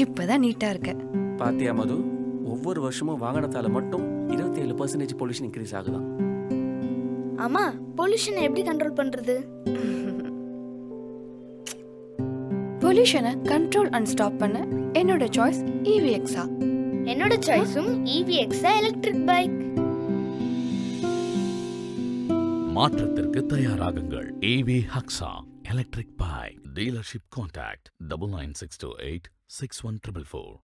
இப்பதான் நீட்டா இருக்க பாத்தியா மது ஒவ்வொரு வருஷமும் வாகனத்தால மட்டும் இருபத்தி ஏழு பர்சன்டேஜ் பொல்யூஷன் இன்க்ரீஸ் ஆகுதான் அம்மா பொல்யூஷனை எப்படி கண்ட்ரோல் பண்றது பொல்யூஷனை கண்ட்ரோல் அண்ட் ஸ்டாப் பண்ண என்னோட சாய்ஸ் இவிஎக்ஸா என்னோட சாய்ஸும் இவிஎக்ஸா எலக்ட்ரிக் பைக் மாற்றத்திற்கு தயாராகுங்கள் ஏவி ஹக்ஸா electric bike dealership contact double nine six two eight six one triple four